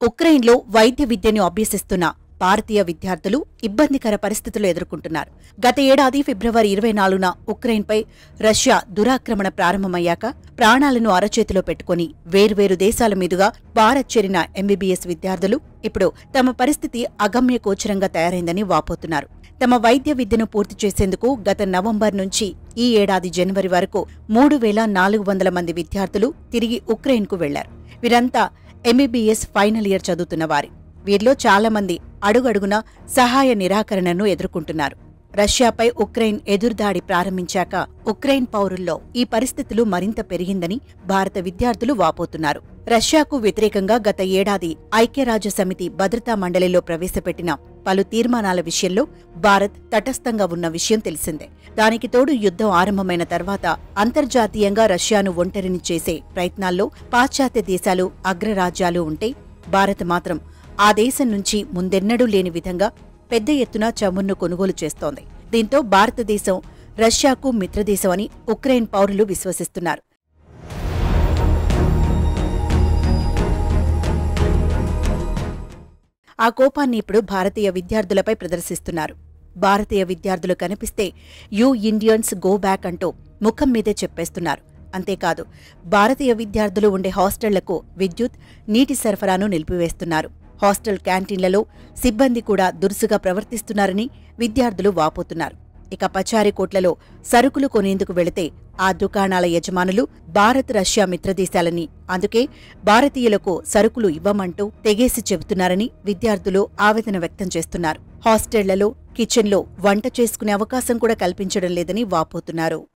ఉక్రెయిన్లో వైద్య విద్యను అభ్యసిస్తున్న భారతీయ విద్యార్థులు ఇబ్బందికర పరిస్థితులు ఎదుర్కొంటున్నారు గత ఏడాది ఫిబ్రవరి ఇరవై నాలుగున ఉక్రెయిన్పై రష్యా దురాక్రమణ ప్రారంభమయ్యాక ప్రాణాలను అరచేతిలో పెట్టుకుని వేర్వేరు దేశాల మీదుగా భారత్ చేరిన ఎంబీబీఎస్ విద్యార్థులు ఇప్పుడు తమ పరిస్థితి అగమ్య గోచరంగా తయారైందని వాపోతున్నారు తమ వైద్య విద్యను పూర్తి చేసేందుకు గత నవంబర్ నుంచి ఈ ఏడాది జనవరి వరకు మూడు వేల నాలుగు వందల మంది విద్యార్థులు తిరిగి ఉక్రెయిన్కు వెళ్లారు వీరంతా ఎంబీబీఎస్ ఫైనల్ ఇయర్ చదువుతున్న వారి వీరిలో చాలా మంది అడుగడుగున సహాయ నిరాకరణను ఎదుర్కొంటున్నారు రష్యాపై ఉక్రెయిన్ ఎదురుదాడి ప్రారంభించాక ఉక్రెయిన్ పౌరుల్లో ఈ పరిస్థితులు మరింత పెరిగిందని భారత విద్యార్థులు వాపోతున్నారు రష్యాకు వ్యతిరేకంగా గత ఏడాది ఐక్యరాజ్య సమితి భద్రతా మండలిలో ప్రవేశపెట్టిన పలు తీర్మానాల విషయంలో భారత్ తటస్థంగా ఉన్న విషయం తెలిసిందే దానికి తోడు యుద్ధం ఆరంభమైన తర్వాత అంతర్జాతీయంగా రష్యాను ఒంటరిని చేసే ప్రయత్నాల్లో పాశ్చాత్య దేశాలు అగ్రరాజ్యాలు ఉంటే భారత్ మాత్రం ఆ దేశం నుంచి ముందెన్నడూ లేని విధంగా పెద్ద ఎత్తున చమురును కొనుగోలు చేస్తోంది దీంతో భారతదేశం రష్యాకు మిత్రదేశం అని ఉక్రెయిన్ పౌరులు విశ్వసిస్తున్నారు ఆ కోపాన్ని ఇప్పుడు భారతీయ విద్యార్థులపై ప్రదర్శిస్తున్నారు భారతీయ విద్యార్థులు కనిపిస్తే యూ ఇండియన్స్ గో బ్యాక్ అంటూ ముఖం మీదే చెప్పేస్తున్నారు అంతేకాదు భారతీయ విద్యార్థులు ఉండే హాస్టళ్లకు విద్యుత్ నీటి సరఫరాను నిలిపివేస్తున్నారు హాస్టల్ క్యాంటీన్లలో సిబ్బంది కూడా దురుసుగా ప్రవర్తిస్తున్నారని విద్యార్థులు వాపోతున్నారు ఇక పచారికోట్లలో సరుకులు కొనేందుకు వెళితే ఆ దుకాణాల యజమానులు భారత్ రష్యా మిత్రదేశాలని అందుకే భారతీయులకు సరుకులు ఇవ్వమంటూ తెగేసి చెబుతున్నారని విద్యార్థులు ఆవేదన వ్యక్తం చేస్తున్నారు హాస్టళ్లలో కిచెన్లో వంట చేసుకునే అవకాశం కూడా కల్పించడం లేదని వాపోతున్నారు